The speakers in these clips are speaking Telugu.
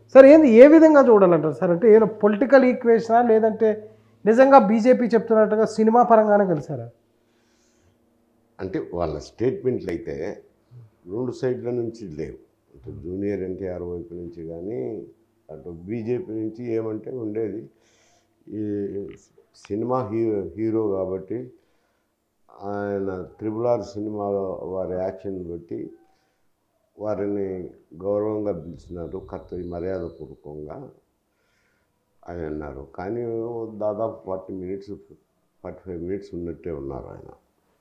సార్ ఏంది ఏ విధంగా చూడాలంటారు సార్ అంటే ఏదో పొలిటికల్ ఈక్వేషనా లేదంటే నిజంగా బీజేపీ చెప్తున్నట్టుగా సినిమా పరంగానే కలిసారా అంటే వాళ్ళ స్టేట్మెంట్లు అయితే రెండు సైడ్ల నుంచి లేవు అటు జూనియర్ ఎన్టీఆర్ వైపు నుంచి కానీ అటు బీజేపీ నుంచి ఏమంటే ఉండేది ఈ సినిమా హీరో హీరో కాబట్టి ఆయన త్రిబుల్ ఆర్ సినిమా వారి యాక్షన్ బట్టి వారిని గౌరవంగా పిలిచినారు కర్త మర్యాదపూర్వకంగా అని అన్నారు కానీ దాదాపు forty minutes forty five minutes ఉన్నట్టే ఉన్నారు ఆయన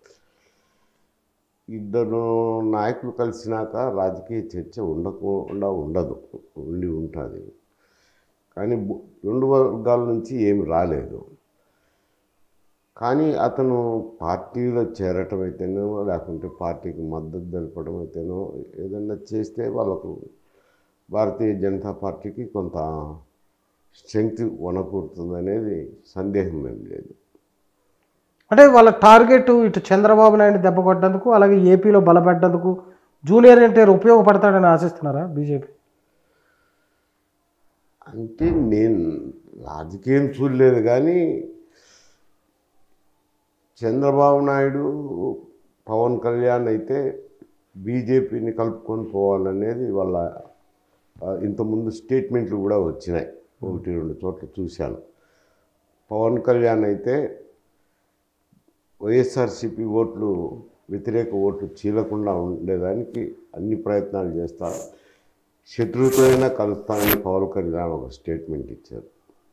ఇద్దరు నాయకులు కలిసినాక రాజకీయ చర్చ ఉండకుండా ఉండదు ఉండి ఉంటుంది కానీ బు- రెండు వర్గాల నుంచి ఏమి రాలేదు కానీ అతను పార్టీలో చేరటం అయితేనో లేకుంటే పార్టీకి మద్దతు తెలపడం అయితేనో ఏదన్నా చేస్తే వాళ్ళకు భారతీయ జనతా పార్టీకి కొంత స్ట్రెంగ్త్ వనకూరుతుంది అనేది సందేహం ఏం లేదు అంటే వాళ్ళ టార్గెట్ ఇటు చంద్రబాబు నాయుడు దెబ్బ కొట్టేందుకు అలాగే ఏపీలో బలపడ్డందుకు జూనియర్ ఎన్టీఆర్ ఉపయోగపడతాడని ఆశిస్తున్నారా బీజేపీ అంటే నేను రాజకీయం చూడలేదు కానీ చంద్రబాబు నాయుడు పవన్ కళ్యాణ్ అయితే బీజేపీని కలుపుకొని పోవాలనేది వాళ్ళ ఆ, ఇంతకుముందు స్టేట్మెంట్లు కూడా వచ్చినాయి ఒకటి రెండు చోట్ల చూశాను పవన్ కళ్యాణ్ అయితే వైఎస్ఆర్సీపీ ఓట్లు వ్యతిరేక ఓట్లు చీలకుండా ఉండేదానికి అన్ని ప్రయత్నాలు చేస్తారు శత్రువుతో అయినా కలుస్తానని పవన్ కళ్యాణ్ ఒక స్టేట్మెంట్ ఇచ్చారు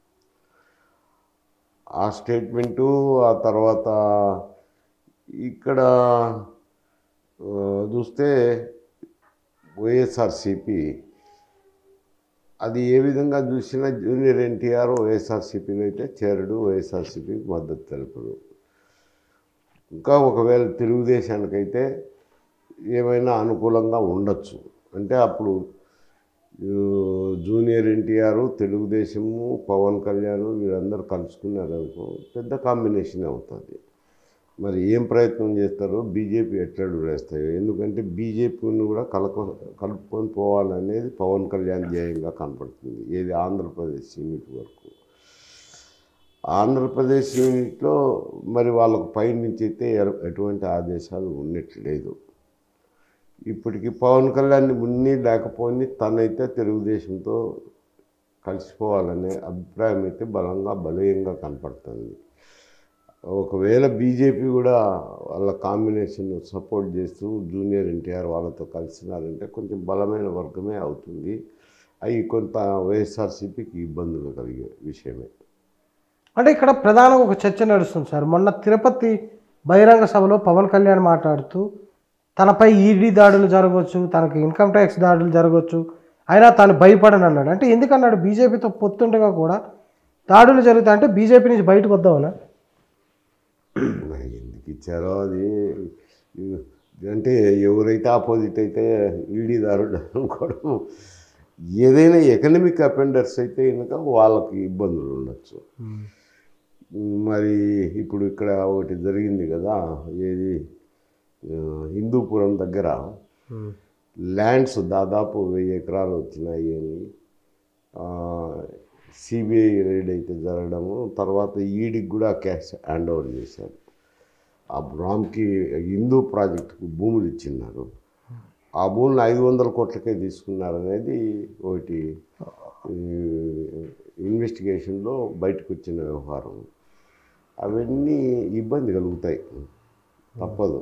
ఆ స్టేట్మెంటు ఆ తర్వాత ఇక్కడ ఆ, చూస్తే వైఎస్ఆర్సిపి అది ఏ విధంగా చూసినా జూనియర్ ఎన్టీఆర్ వైఎస్ఆర్సీపీలో అయితే చేరడు వైఎస్ఆర్సీపీకి మద్దతు తెలుపడు ఇంకా ఒకవేళ తెలుగుదేశానికైతే ఏమైనా అనుకూలంగా ఉండొచ్చు అంటే అప్పుడు ఆ, జూనియర్ ఎన్టీఆర్ తెలుగుదేశము పవన్ కళ్యాణ్ వీళ్ళందరూ కలుసుకున్నారు అనుకో పెద్ద కాంబినేషన్ అవుతుంది మరి ఏం ప్రయత్నం చేస్తారో బీజేపీ ఎట్లడు వేస్తాయో ఎందుకంటే బీజేపీని కూడా కలక కలుపుకొని పోవాలనేది పవన్ కళ్యాణ్ ధ్యేయంగా కనపడుతుంది ఏది ఆంధ్రప్రదేశ్ యూనిట్ వరకు ఆంధ్రప్రదేశ్ యూనిట్లో మరి వాళ్ళకు పైనుంచి అయితే ఎర- ఎటువంటి ఆదేశాలు ఉన్నట్లేదు ఇప్పటికి పవన్ కళ్యాణ్ ఉన్ని లేకపోని తనైతే తెలుగుదేశంతో కలిసిపోవాలనే అభిప్రాయం అయితే బలంగా బలీయంగా కనపడుతుంది ఒకవేళ బీజేపీ కూడా వాళ్ళ కాంబినేషన్ సపోర్ట్ చేస్తూ జూనియర్ ఎన్టీఆర్ వాళ్ళతో కలిసినారంటే కొంచెం బలమైన వర్గమే అవుతుంది అవి కొంత వైఎస్ఆర్సీపీకి ఇబ్బందులు కలిగే విషయమే అంటే ఇక్కడ ప్రధానంగా ఒక చర్చ నడుస్తుంది సార్ మొన్న తిరుపతి బహిరంగ సభలో పవన్ కళ్యాణ్ మాట్లాడుతూ తనపై ఈడీ దాడులు జరగవచ్చు తనకి ఇన్కమ్ ట్యాక్స్ దాడులు జరగవచ్చు అయినా తాను భయపడను అన్నాడు అంటే ఎందుకన్నాడు బీజేపీతో పొత్తుండగా కూడా దాడులు జరుగుతాయి అంటే బీజేపీ నుంచి బయటకు వద్దామనా మరి ఎందుకు ఇచ్చారో అది అంటే ఎవరైతే ఆపోజిట్ అయితే ఈడీ దారుడు అనుకోవడం ఏదైనా ఎకనమిక్ అపెండర్స్ అయితే కనుక వాళ్ళకి ఇబ్బందులు ఉండొచ్చు మరి ఇప్పుడు ఇక్కడ ఒకటి జరిగింది కదా ఏది ఆ, హిందూపురం దగ్గర ల్యాండ్స్ దాదాపు వెయ్యి ఎకరాలు వచ్చినాయి అని సిబిఐ రైడ్ అయితే జరగడము తర్వాత ఈడికి కూడా క్యాష్ హ్యాండ్ ఓవర్ చేశారు ఆ రామ్కి హిందూ ప్రాజెక్టుకు భూములు ఇచ్చిన్నారు ఆ భూములు ఐదు వందల కోట్లకే తీసుకున్నారు అనేది ఒకటి ఈ, ఇన్వెస్టిగేషన్లో బయటకు వచ్చిన వ్యవహారం అవన్నీ ఇబ్బంది కలుగుతాయి తప్పదు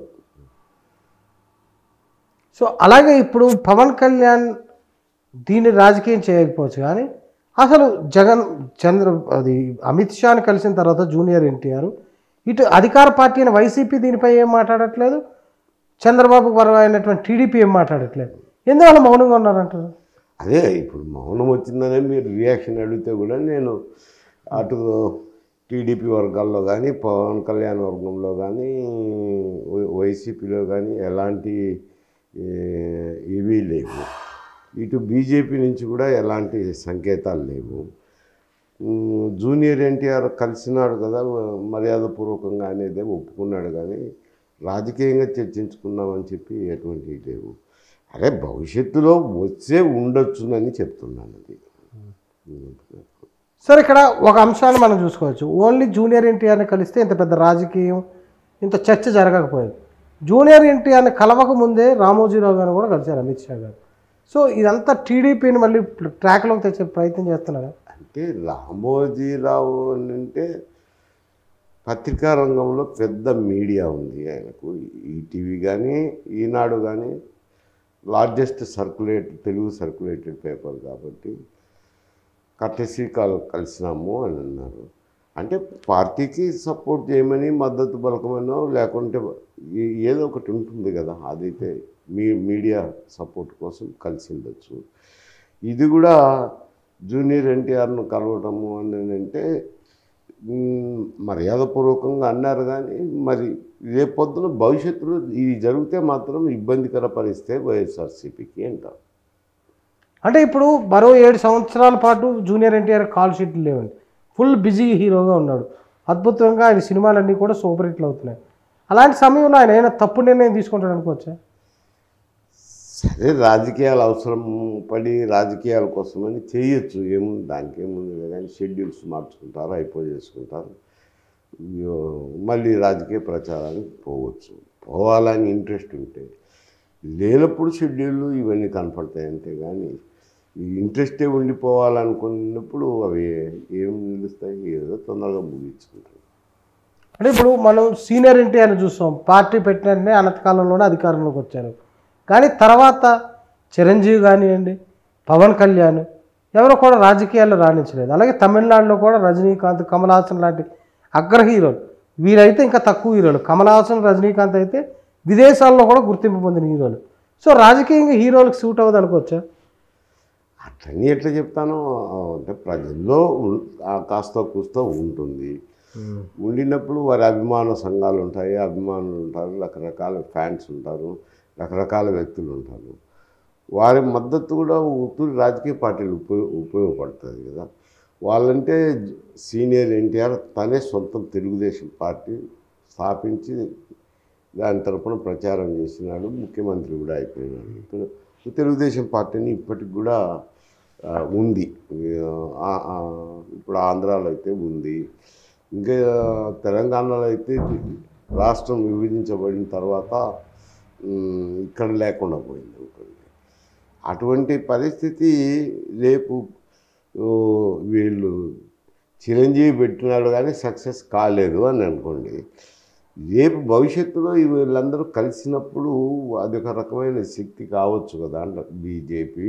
సో అలాగే ఇప్పుడు పవన్ కళ్యాణ్ దీన్ని రాజకీయం చేయకపోవచ్చు కానీ అసలు జగన్ చంద్ర అది అమిత్ షాని కలిసిన తర్వాత జూనియర్ ఎన్టీఆర్ ఇటు అధికార పార్టీ అయిన వైసీపీ దీనిపై ఏం మాట్లాడట్లేదు చంద్రబాబు పరమైనటువంటి టీడీపీ ఏం మాట్లాడట్లేదు ఎందువల్ల మౌనంగా ఉన్నారంటారు అదే ఇప్పుడు మౌనం వచ్చిందనే మీరు రియాక్షన్ అడిగితే కూడా నేను అటు టీడీపీ వర్గాల్లో కానీ పవన్ కళ్యాణ్ వర్గంలో కానీ వై- వైసీపీలో కానీ ఎలాంటి ఏ, ఇవి లేవు ఇటు బీజేపీ నుంచి కూడా ఎలాంటి సంకేతాలు లేవు ఉమ్, జూనియర్ ఎన్టీఆర్ కలిసినాడు కదా మర్యాదపూర్వకంగా అనేది ఒప్పుకున్నాడు కానీ రాజకీయంగా చర్చించుకుందామని చెప్పి ఎటువంటి లేవు అరే భవిష్యత్తులో వచ్చే ఉండొచ్చునని చెప్తున్నాను అది సార్ ఇక్కడ ఒక అంశాన్ని మనం చూసుకోవచ్చు ఓన్లీ జూనియర్ ఎన్టీఆర్ని కలిస్తే ఇంత పెద్ద రాజకీయం ఇంత చర్చ జరగకపోయేది జూనియర్ ఎన్టీఆర్ని కలవక ముందే రామోజీరావు గారిని కూడా కలిశారు అమిత్ షా గారు సో ఇదంతా టీడీపీని మళ్ళీ ట్రాక్లోకి తెచ్చే ప్రయత్నం చేస్తున్నారు అంటే రామోజీరావు అని అంటే పత్రికా రంగంలో పెద్ద మీడియా ఉంది ఆయనకు ఈటీవీ కానీ ఈనాడు కానీ largest circulate Telugu circulated paper కాబట్టి కట్టేసి కల్ కలిసినాము అని అన్నారు అంటే పార్టీకి సపోర్ట్ చేయమని మద్దతు పలకమనో లేకుంటే ఏ- ఏదో ఒకటి ఉంటుంది కదా అదైతే మీ మీడియా సపోర్ట్ కోసం కలిసి ఉండొచ్చు ఇది కూడా జూనియర్ ఎన్టీఆర్ను కలవటము అని అంటే మ్, మర్యాదపూర్వకంగా అన్నారు కానీ మరి రేపొద్దున భవిష్యత్తులో ఇది జరిగితే మాత్రం ఇబ్బందికర పరిస్థితే వైఎస్ఆర్సీపీకి అంటారు అంటే ఇప్పుడు మరో ఏడు సంవత్సరాల పాటు జూనియర్ ఎన్టీఆర్ కాల్ షీట్లు లేవండి ఫుల్ బిజీ హీరోగా ఉన్నాడు అద్భుతంగా ఆయన సినిమాలన్నీ కూడా సూపర్ హిట్లు అవుతున్నాయి అలాంటి సమయంలో ఆయన ఏమైనా తప్పు నిర్ణయం తీసుకుంటాడు అనుకోవచ్చా సరే రాజకీయాలు అవసరం పడి రాజకీయాల కోసమని చేయొచ్చు ఏముంది దానికి ఏముంది కానీ షెడ్యూల్స్ మార్చుకుంటారు అయిపో చేసుకుంటారు ఇయ్యో, మళ్ళీ రాజకీయ ప్రచారానికి పోవచ్చు పోవాలని ఇంట్రెస్ట్ ఉంటే లేనప్పుడు షెడ్యూళ్ళు ఇవన్నీ కనపడతాయి అంతే కానీ ఈ ఇంట్రెస్టే ఉండిపోవాలనుకున్నప్పుడు అవి ఏం నిలుస్తాయి ఏదో తొందరగా ముగించుకుంటారు అంటే ఇప్పుడు మనం సీనియర్ ఎన్టీఆర్ని చూస్తాం పార్టీ పెట్టిన వెంటనే అనంతకాలంలోనే అధికారంలోకి వచ్చారు కానీ తర్వాత చిరంజీవి కానివ్వండి పవన్ కళ్యాణ్ ఎవరు కూడా రాజకీయాల్లో రాణించలేదు అలాగే తమిళనాడులో కూడా రజనీకాంత్ కమల్ హాసన్ లాంటి అగ్ర హీరోలు వీరైతే ఇంకా తక్కువ హీరోలు కమల్ హాసన్ రజనీకాంత్ అయితే విదేశాల్లో కూడా గుర్తింపు పొందిన హీరోలు సో రాజకీయంగా హీరోలకు సూట్ అవ్వదు అనుకోవచ్చా అట్లని ఎట్లా చెప్తానో అంటే ప్రజల్లో ఉన్- ఆ కాస్త కూస్త ఉంటుంది ఉండినప్పుడు వారి అభిమాన సంఘాలు ఉంటాయి అభిమానులు ఉంటారు రకరకాల ఫ్యాన్స్ ఉంటారు రకరకాల వ్యక్తులు ఉంటారు వారి మద్దతు కూడా ఉత్తూరి రాజకీయ పార్టీలు ఉపయోగ ఉపయోగపడుతుంది కదా వాళ్ళంటే సీనియర్ ఎన్టీఆర్ తనే సొంతం తెలుగుదేశం పార్టీ స్థాపించి దాని తరపున ప్రచారం చేసినాడు ముఖ్యమంత్రి కూడా అయిపోయినాడు ఇప్పుడు తెలుగుదేశం పార్టీని ఇప్పటికి కూడా ఆ, ఉంది ఆ, ఆ, ఇప్పుడు ఆంధ్రాలో అయితే ఉంది ఇంకా తెలంగాణలో అయితే రాష్ట్రం విభజించబడిన తర్వాత ఉమ్, ఇక్కడ లేకుండా పోయింది అనుకోండి అటువంటి పరిస్థితి రేపు ఓ, వీళ్ళు చిరంజీవి పెట్టినాడు కానీ సక్సెస్ కాలేదు అని అనుకోండి రేపు భవిష్యత్తులో ఈ వీళ్ళందరూ కలిసినప్పుడు అది ఒక రకమైన శక్తి కావచ్చు కదా అంట BJP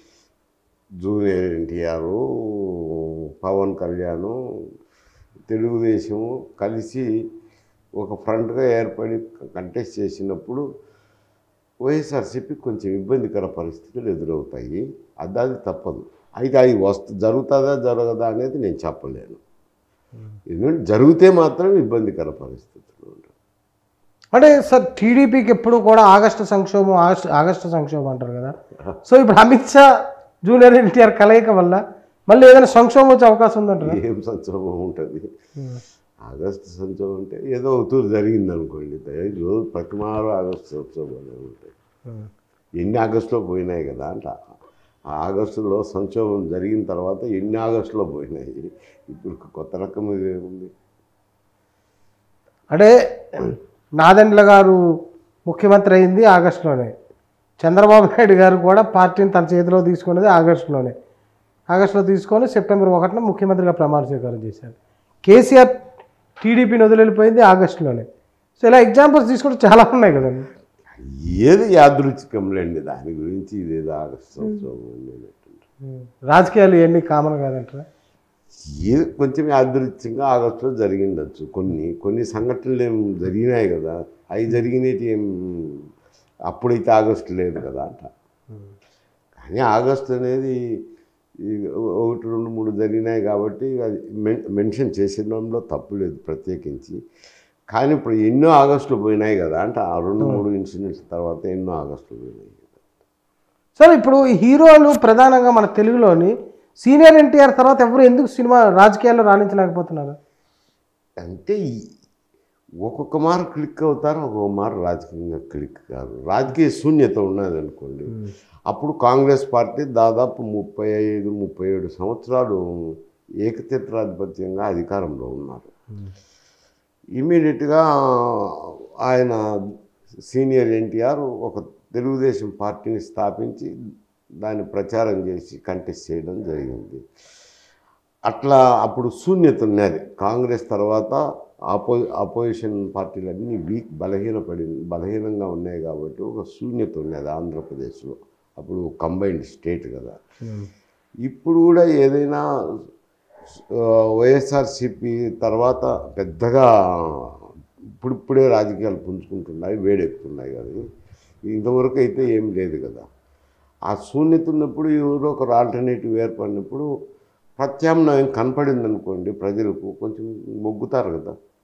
junior NTR Pawan Kalyan Telugudesam కలిసి ఒక ఫ్రంట్గా ఏర్పడి కంటెస్ట్ చేసినప్పుడు వైఎస్ఆర్సీపీ కొంచెం ఇబ్బందికర పరిస్థితులు ఎదురవుతాయి అది అది తప్పదు అయితే అది వస్తు జరుగుతుందా జరగదా అనేది నేను చెప్పలేను ఎందుకంటే జరిగితే మాత్రం ఇబ్బందికర పరిస్థితులు ఉంటాయి అంటే సార్ టీడీపీకి ఎప్పుడు కూడా ఆగస్టు సంక్షోభం ఆగస్టు ఆగస్టు సంక్షోభం అంటారు కదా సో ఇప్పుడు అమిత్ షా జూనియర్ ఎన్టీఆర్ కలయిక వల్ల మళ్ళీ ఏదైనా సంక్షోభం వచ్చే అవకాశం ఉందంటారా ఏం సంక్షోభం ఉంటుంది ఆగస్టు సంక్షోభం అంటే ఏదో ఒక తూరు జరిగింది అనుకోండి రోజు ప్రతి మారు ఆగస్టు సంక్షోభాలు ఉంటాయి ఎన్ని ఆగస్టులో పోయినాయి కదా అంట ఆ ఆగస్టులో సంక్షోభం జరిగిన తర్వాత ఎన్ని ఆగస్టులో పోయినాయి ఇప్పుడు కొత్త రకం ఇది ఏముంది అంటే నాదెండ్ల గారు ముఖ్యమంత్రి అయింది ఆగస్టులోనే చంద్రబాబు నాయుడు గారు కూడా పార్టీని తన చేతిలో తీసుకున్నది ఆగస్టులోనే ఆగస్టులో తీసుకొని సెప్టెంబర్ ఒకటిన ముఖ్యమంత్రిగా ప్రమాణ స్వీకారం చేశారు కేసీఆర్ టీడీపీని వదిలిపోయింది ఆగస్టులోనే సో ఇలా ఎగ్జాంపుల్స్ తీసుకుంటే చాలా ఉన్నాయి కదండి ఏది యాదృచ్ఛికంలేండి దాని గురించి ఇదేదో ఆగస్టు సంక్షోభం అనేది రాజకీయాలు ఇవన్నీ కామన్ కాదంటారా ఏది కొంచెం యాదృచ్ఛికంగా ఆగస్టులో జరిగిండొచ్చు కొన్ని కొన్ని సంఘటనలు ఏం జరిగినాయి కదా అవి జరిగినవి ఏం అప్పుడైతే ఆగస్టు లేదు కదా అంట కానీ ఆగస్టు అనేది ఈ ఒకటి రెండు మూడు జరిగినాయి కాబట్టి అది మెన్ మెన్షన్ చేసడంలో తప్పు లేదు ప్రత్యేకించి కానీ ఇప్పుడు ఎన్నో ఆగస్టులు పోయినాయి కదా అంటే ఆ రెండు మూడు ఇన్సిడెంట్స్ తర్వాత ఎన్నో ఆగస్టులు పోయినాయి సార్ ఇప్పుడు ఈ హీరోలు ప్రధానంగా మన తెలుగులోని సీనియర్ ఎన్టీఆర్ తర్వాత ఎవరు ఎందుకు సినిమా రాజకీయాల్లో రాణించలేకపోతున్నారు అంటే ఈ- ఒక్కొక్క మారు క్లిక్ అవుతారు ఒక్కొక్క మారు రాజకీయంగా క్లిక్ కాదు రాజకీయ శూన్యత ఉన్నది అనుకోండి అప్పుడు కాంగ్రెస్ పార్టీ దాదాపు ముప్పై ఐదు ముప్పై ఏడు సంవత్సరాలు ఏకఛత్రాధిపత్యంగా అధికారంలో ఉన్నారు ఇమీడియట్గా ఆయన సీనియర్ ఎన్టీఆర్ ఒక తెలుగుదేశం పార్టీని స్థాపించి దాన్ని ప్రచారం చేసి కంటెస్ట్ చేయడం జరిగింది అట్లా అప్పుడు శూన్యత ఉన్నది కాంగ్రెస్ తర్వాత ఆపో అపోజిషన్ పార్టీలన్నీ వీక్ బలహీనపడి బలహీనంగా ఉన్నాయి కాబట్టి ఒక శూన్యత ఉన్నది ఆంధ్రప్రదేశ్లో అప్పుడు కంబైన్డ్ స్టేట్ కదా ఇప్పుడు కూడా ఏదైనా ఆ, వైఎస్ఆర్సిపి తర్వాత పెద్దగా ఇప్పుడిప్పుడే రాజకీయాలు పుంజుకుంటున్నాయి వేడెక్కుతున్నాయి కానీ ఇంతవరకు అయితే ఏం లేదు కదా ఆ శూన్యత ఉన్నప్పుడు ఎవరో ఒక ఆల్టర్నేటివ్ ఏర్పడినప్పుడు ప్రత్యామ్నాయం కనపడింది అనుకోండి ప్రజలకు కొంచెం మొగ్గుతారు కదా